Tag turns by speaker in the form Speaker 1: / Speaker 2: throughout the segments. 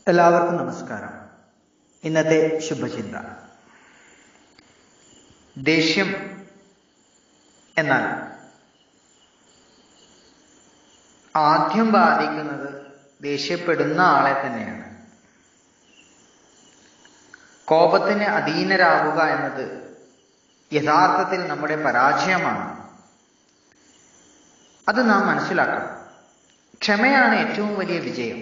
Speaker 1: എല്ലാവർക്കും നമസ്കാരം ഇന്നത്തെ ശുഭചിന്ത ദേഷ്യം എന്നാൽ ആദ്യം ബാധിക്കുന്നത് ദേഷ്യപ്പെടുന്ന ആളെ തന്നെയാണ് കോപത്തിന് അധീനരാകുക എന്നത് യഥാർത്ഥത്തിൽ നമ്മുടെ പരാജയമാണ് അത് നാം മനസ്സിലാക്കണം ക്ഷമയാണ് ഏറ്റവും വലിയ വിജയം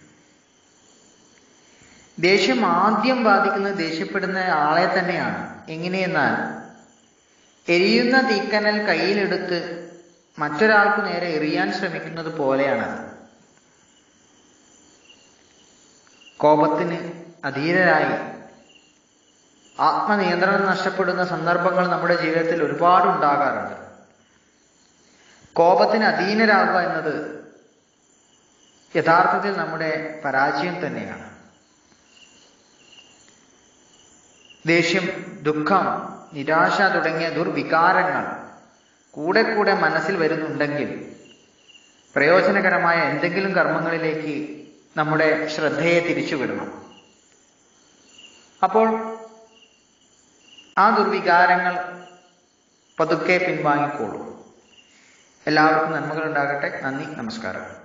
Speaker 1: ദേഷ്യം ആദ്യം ബാധിക്കുന്നത് ദേഷ്യപ്പെടുന്ന ആളെ തന്നെയാണ് എങ്ങനെയെന്നാൽ എരിയുന്ന തീക്കനൽ കയ്യിലെടുത്ത് മറ്റൊരാൾക്ക് നേരെ എറിയാൻ ശ്രമിക്കുന്നത് പോലെയാണത് കോപത്തിന് അധീരരായി ആത്മനിയന്ത്രണം നഷ്ടപ്പെടുന്ന സന്ദർഭങ്ങൾ നമ്മുടെ ജീവിതത്തിൽ ഒരുപാട് ഉണ്ടാകാറുണ്ട് കോപത്തിന് അധീനരാകുക എന്നത് യഥാർത്ഥത്തിൽ നമ്മുടെ പരാജയം തന്നെയാണ് ദേഷ്യം ദുഃഖം നിരാശ തുടങ്ങിയ ദുർവികാരങ്ങൾ കൂടെ കൂടെ മനസ്സിൽ വരുന്നുണ്ടെങ്കിൽ പ്രയോജനകരമായ എന്തെങ്കിലും കർമ്മങ്ങളിലേക്ക് നമ്മുടെ ശ്രദ്ധയെ തിരിച്ചുവിടണം അപ്പോൾ ആ ദുർവികാരങ്ങൾ പതുക്കെ പിൻവാങ്ങിക്കോളൂ എല്ലാവർക്കും നന്മകൾ ഉണ്ടാകട്ടെ നന്ദി നമസ്കാരം